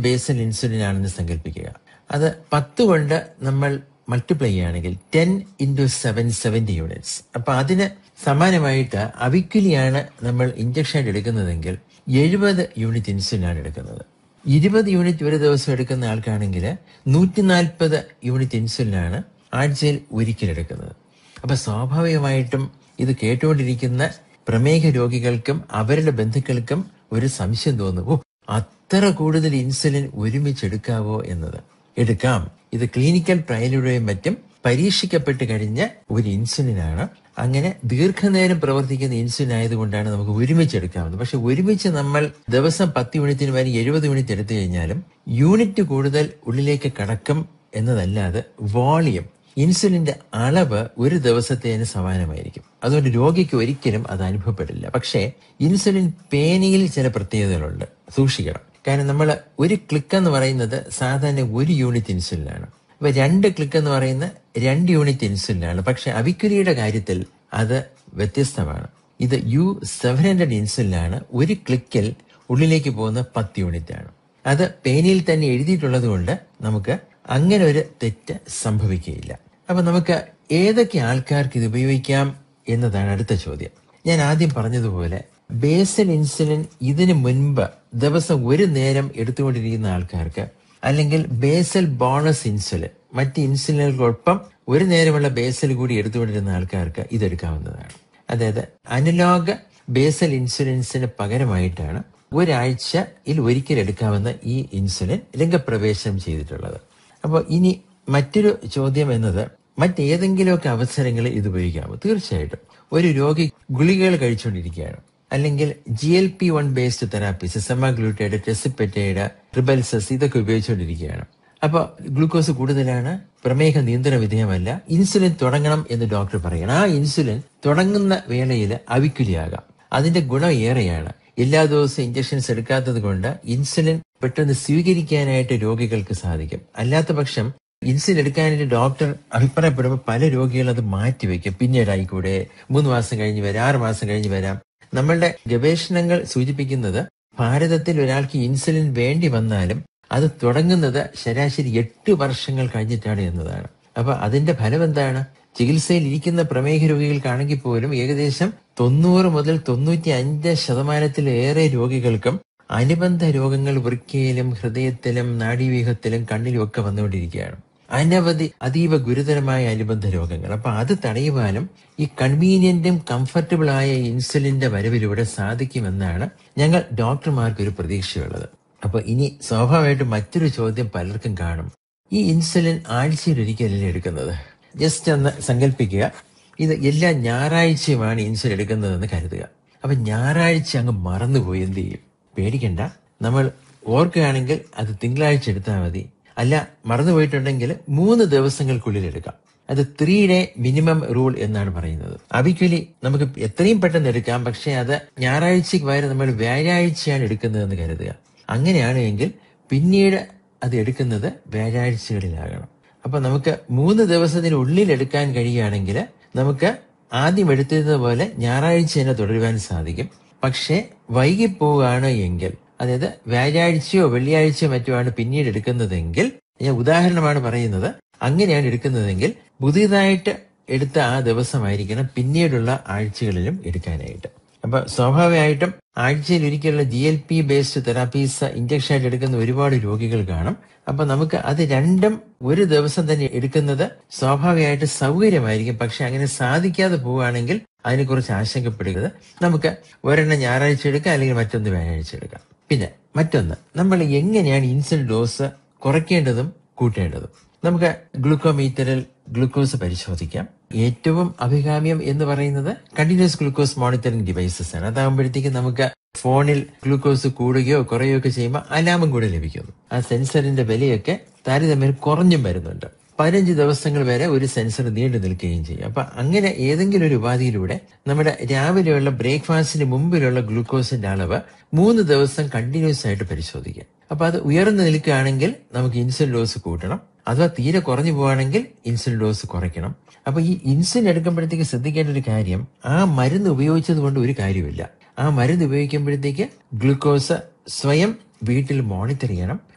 basal insulin ആണെന്ന് സങ്കല്പിക്കുക അത് പത്ത് കൊണ്ട് നമ്മൾ മൾട്ടിപ്ലൈ ചെയ്യുകയാണെങ്കിൽ ten into seven seventy units അപ്പൊ അതിന് സമാനമായിട്ട് അവിക്കുലിയാണ് നമ്മൾ ഇഞ്ചക്ഷൻ ആയിട്ട് എടുക്കുന്നതെങ്കിൽ എഴുപത് യൂണിറ്റ് ഇൻസുലിനാണ് എടുക്കുന്നത് ഇരുപത് യൂണിറ്റ് ഒരു ദിവസം എടുക്കുന്ന ആൾക്കാണെങ്കിൽ നൂറ്റി നാൽപ്പത് യൂണിറ്റ് ഇൻസുലിനാണ് ആഴ്ചയിൽ ഒരിക്കൽ എടുക്കുന്നത് അപ്പൊ സ്വാഭാവികമായിട്ടും ഇത് കേട്ടുകൊണ്ടിരിക്കുന്ന പ്രമേഹ രോഗികൾക്കും അവരുടെ ബന്ധുക്കൾക്കും ഒരു സംശയം തോന്നും ഓ അത്ര കൂടുതൽ ഇൻസുലിൻ ഒരുമിച്ച് എടുക്കാവോ എന്നത് എടുക്കാം ഇത് ക്ലിനിക്കൽ ട്രയലിലൂടെയും മറ്റും പരീക്ഷിക്കപ്പെട്ട് കഴിഞ്ഞ ഒരു ഇൻസുലിനാണ് അങ്ങനെ ദീർഘനേരം പ്രവർത്തിക്കുന്ന ഇൻസുലിൻ ആയതുകൊണ്ടാണ് നമുക്ക് ഒരുമിച്ച് എടുക്കാവുന്നത് പക്ഷെ ഒരുമിച്ച് നമ്മൾ ദിവസം പത്ത് യൂണിറ്റിന് വരെ എഴുപത് യൂണിറ്റ് എടുത്തു കഴിഞ്ഞാലും യൂണിറ്റ് കൂടുതൽ ഉള്ളിലേക്ക് കടക്കും എന്നതല്ലാതെ വോളിയം ഇൻസുലിന്റെ അളവ് ഒരു ദിവസത്തേന് സമാനമായിരിക്കും അതുകൊണ്ട് രോഗിക്ക് ഒരിക്കലും അത് അനുഭവപ്പെടില്ല പക്ഷേ ഇൻസുലിൻ പേനയിൽ ചില പ്രത്യേകതകളുണ്ട് സൂക്ഷിക്കണം കാരണം നമ്മൾ ഒരു ക്ലിക്ക് എന്ന് പറയുന്നത് സാധാരണ ഒരു യൂണിറ്റ് ഇൻസുലിനാണ് അപ്പൊ രണ്ട് ക്ലിക്ക് എന്ന് പറയുന്ന രണ്ട് യൂണിറ്റ് ഇൻസുലിനാണ് പക്ഷെ അവിക്കുലിയുടെ കാര്യത്തിൽ അത് വ്യത്യസ്തമാണ് ഇത് യു സെവൻ ഹൺഡ്രഡ് ഇൻസുലിനാണ് ഒരു ക്ലിക്കിൽ ഉള്ളിലേക്ക് പോകുന്ന പത്ത് യൂണിറ്റ് ആണ് അത് പേനയിൽ തന്നെ എഴുതിയിട്ടുള്ളത് കൊണ്ട് നമുക്ക് അങ്ങനെ ഒരു തെറ്റ് സംഭവിക്കുകയില്ല അപ്പൊ നമുക്ക് ഏതൊക്കെ ആൾക്കാർക്ക് ഇത് ഉപയോഗിക്കാം എന്നതാണ് അടുത്ത ചോദ്യം ഞാൻ ആദ്യം പറഞ്ഞതുപോലെ ബേസൽ ഇൻസുലിൻ ഇതിനു മുൻപ് ദിവസം ഒരു നേരം എടുത്തുകൊണ്ടിരിക്കുന്ന ആൾക്കാർക്ക് അല്ലെങ്കിൽ ബേസൽ ബോണസ് ഇൻസുലിൻ മറ്റ് ഇൻസുലിനുകൾക്കൊപ്പം ഒരു നേരമുള്ള ബേസൽ കൂടി എടുത്തുകൊണ്ടിരുന്ന ആൾക്കാർക്ക് ഇതെടുക്കാവുന്നതാണ് അതായത് അനലോഗ് ബേസൽ ഇൻസുലിൻസിന് പകരമായിട്ടാണ് ഒരാഴ്ചയിൽ ഒരിക്കൽ എടുക്കാവുന്ന ഈ ഇൻസുലിൻ രംഗപ്രവേശനം ചെയ്തിട്ടുള്ളത് അപ്പോൾ ഇനി മറ്റൊരു ചോദ്യം എന്നത് മറ്റേതെങ്കിലുമൊക്കെ അവസരങ്ങളിൽ ഇത് ഉപയോഗിക്കാമോ തീർച്ചയായിട്ടും ഒരു രോഗി ഗുളികകൾ കഴിച്ചുകൊണ്ടിരിക്കുകയാണ് അല്ലെങ്കിൽ G L P one based therapies semaglutide tirzepatide Rybelsus ഇതൊക്കെ ഉപയോഗിച്ചുകൊണ്ടിരിക്കുകയാണ് അപ്പോൾ ഗ്ലൂക്കോസ് കൂടുതലാണ് പ്രമേഹ നിയന്ത്രണ വിധേയമല്ല ഇൻസുലിൻ തുടങ്ങണം എന്ന് ഡോക്ടർ പറയണം ആ ഇൻസുലിൻ തുടങ്ങുന്ന വേളയിൽ അവിക്കുലിയാകാം അതിന്റെ ഗുണം ഏറെയാണ് എല്ലാ ദിവസവും ഇഞ്ചക്ഷൻസ് എടുക്കാത്തത് കൊണ്ട് ഇൻസുലിൻ പെട്ടെന്ന് സ്വീകരിക്കാനായിട്ട് രോഗികൾക്ക് സാധിക്കും അല്ലാത്ത പക്ഷം ഇൻസുലിൻ എടുക്കാനായിട്ട് ഡോക്ടർ അഭിപ്രായപ്പെടുമ്പോൾ പല രോഗികൾ അത് മാറ്റിവെക്കും പിന്നീടായിക്കൂടെ മൂന്ന് മാസം കഴിഞ്ഞ് വരാം ആറ് മാസം കഴിഞ്ഞ് വരാം നമ്മളുടെ ഗവേഷണങ്ങൾ സൂചിപ്പിക്കുന്നത് ഭാരതത്തിൽ ഒരാൾക്ക് ഇൻസുലിൻ വേണ്ടി വന്നാലും അത് തുടങ്ങുന്നത് ശരാശരി എട്ട് വർഷങ്ങൾ കഴിഞ്ഞിട്ടാണ് എന്നതാണ് അപ്പൊ അതിന്റെ ഫലം എന്താണ് ചികിത്സയിൽ ഇരിക്കുന്ന പ്രമേഹ രോഗികൾക്കാണെങ്കിൽ പോലും ഏകദേശം തൊണ്ണൂറ് മുതൽ തൊണ്ണൂറ്റി അഞ്ച് ശതമാനത്തിലേറെ രോഗികൾക്കും അനുബന്ധ രോഗങ്ങൾ വൃക്കയിലും ഹൃദയത്തിലും നാഡീവ്യൂഹത്തിലും കണ്ണിലും ഒക്കെ വന്നുകൊണ്ടിരിക്കുകയാണ് അനവധി അതീവ ഗുരുതരമായ അനുബന്ധ രോഗങ്ങൾ അപ്പൊ അത് തടയുവാനും ഈ കൺവീനിയന്റും കംഫർട്ടബിൾ ആയ ഇൻസുലിന്റെ വരവിലൂടെ സാധിക്കുമെന്നാണ് ഞങ്ങൾ ഡോക്ടർമാർക്ക് ഒരു പ്രതീക്ഷയുള്ളത് അപ്പൊ ഇനി സ്വാഭാവികമായിട്ടും മറ്റൊരു ചോദ്യം പലർക്കും കാണും ഈ ഇൻസുലിൻ ആഴ്ചയിൽ ഒരിക്കലല്ലേ എടുക്കുന്നത് ജസ്റ്റ് ഒന്ന് സങ്കല്പിക്കുക ഇത് എല്ലാ ഞായറാഴ്ചയുമാണ് ഇൻസുലിൻ എടുക്കുന്നതെന്ന് കരുതുക അപ്പൊ ഞായറാഴ്ച അങ്ങ് മറന്നുപോയി എന്ത് ചെയ്യും പേടിക്കണ്ട നമ്മൾ ഓർക്കുകയാണെങ്കിൽ അത് തിങ്കളാഴ്ച എടുത്താൽ മതി അല്ല മറന്നുപോയിട്ടുണ്ടെങ്കിൽ മൂന്ന് ദിവസങ്ങൾക്കുള്ളിൽ എടുക്കാം അത് ത്രീ ഡേ മിനിമം റൂൾ എന്നാണ് പറയുന്നത് അവിക്വലി നമുക്ക് എത്രയും പെട്ടെന്ന് എടുക്കാം പക്ഷെ അത് ഞായറാഴ്ചക്ക് പകരം നമ്മൾ വ്യാഴാഴ്ചയാണ് എടുക്കുന്നതെന്ന് കരുതുക അങ്ങനെയാണ് എങ്കിൽ പിന്നീട് അത് എടുക്കുന്നത് വ്യാഴാഴ്ചകളിലാകണം അപ്പൊ നമുക്ക് മൂന്ന് ദിവസത്തിനുള്ളിൽ എടുക്കാൻ കഴിയുകയാണെങ്കിൽ നമുക്ക് ആദ്യം എടുത്തിരുന്നത് പോലെ ഞായറാഴ്ച തന്നെ തുടരുവാൻ സാധിക്കും പക്ഷേ വൈകിപ്പോവുകയാണ് എങ്കിൽ അതായത് വ്യാഴാഴ്ചയോ വെള്ളിയാഴ്ചയോ മറ്റോ ആണ് പിന്നീട് എടുക്കുന്നതെങ്കിൽ ഞാൻ ഉദാഹരണമാണ് പറയുന്നത് അങ്ങനെയാണ് എടുക്കുന്നതെങ്കിൽ പുതിയതായിട്ട് എടുത്ത ആ ദിവസമായിരിക്കണം പിന്നീടുള്ള ആഴ്ചകളിലും എടുക്കാനായിട്ട് അപ്പൊ സ്വാഭാവികമായിട്ടും ആഴ്ചയിൽ ഒരിക്കലുള്ള G L P based therapies injection ആയിട്ട് എടുക്കുന്ന ഒരുപാട് രോഗികൾ കാണും അപ്പൊ നമുക്ക് അത് രണ്ടും ഒരു ദിവസം തന്നെ എടുക്കുന്നത് സ്വാഭാവികമായിട്ട് സൗകര്യമായിരിക്കും പക്ഷെ അങ്ങനെ സാധിക്കാതെ പോവുകയാണെങ്കിൽ അതിനെക്കുറിച്ച് ആശങ്കപ്പെടുക നമുക്ക് ഒരെണ്ണം ഞായറാഴ്ച എടുക്കാം അല്ലെങ്കിൽ മറ്റൊന്ന് വ്യാഴാഴ്ച എടുക്കാം പിന്നെ മറ്റൊന്ന് നമ്മൾ എങ്ങനെയാണ് ഇൻസുലിൻ ഡോസ് കുറയ്ക്കേണ്ടതും കൂട്ടേണ്ടതും നമുക്ക് ഗ്ലൂക്കോമീറ്ററിൽ ഗ്ലൂക്കോസ് പരിശോധിക്കാം ഏറ്റവും അഭികാമ്യം എന്ന് പറയുന്നത് കണ്ടിന്യൂസ് ഗ്ലൂക്കോസ് മോണിറ്ററിംഗ് ഡിവൈസസ് ആണ് അതാകുമ്പോഴത്തേക്ക് നമുക്ക് ഫോണിൽ ഗ്ലൂക്കോസ് കൂടുകയോ കുറയുകയോ ഒക്കെ ചെയ്യുമ്പോൾ അലാമും കൂടെ ലഭിക്കുന്നു ആ സെൻസറിന്റെ വിലയൊക്കെ താരതമ്യം കുറഞ്ഞും വരുന്നുണ്ട് പതിനഞ്ച് ദിവസങ്ങൾ വരെ ഒരു സെൻസർ നീണ്ടു നിൽക്കുകയും ചെയ്യും അപ്പൊ അങ്ങനെ ഏതെങ്കിലും ഒരു ഉപാധിയിലൂടെ നമ്മുടെ രാവിലെയുള്ള ബ്രേക്ക്ഫാസ്റ്റിന് മുമ്പിലുള്ള ഗ്ലൂക്കോസിന്റെ അളവ് മൂന്ന് ദിവസം കണ്ടിന്യൂസ് ആയിട്ട് പരിശോധിക്കാം അപ്പൊ അത് ഉയർന്നു നിൽക്കുകയാണെങ്കിൽ നമുക്ക് ഇൻസുലിൻ ഡോസ് കൂട്ടണം അഥവാ തീരെ കുറഞ്ഞു പോവുകയാണെങ്കിൽ ഇൻസുലിൻ ഡോസ് കുറയ്ക്കണം അപ്പൊ ഈ ഇൻസുലിൻ എടുക്കുമ്പോഴത്തേക്ക് ശ്രദ്ധിക്കേണ്ട ഒരു കാര്യം ആ മരുന്ന് ഉപയോഗിച്ചത് കൊണ്ട് ഒരു കാര്യമില്ല ആ മരുന്ന് ഉപയോഗിക്കുമ്പോഴത്തേക്ക് ഗ്ലൂക്കോസ് സ്വയം വീട്ടിൽ മോണിറ്റർ ചെയ്യണം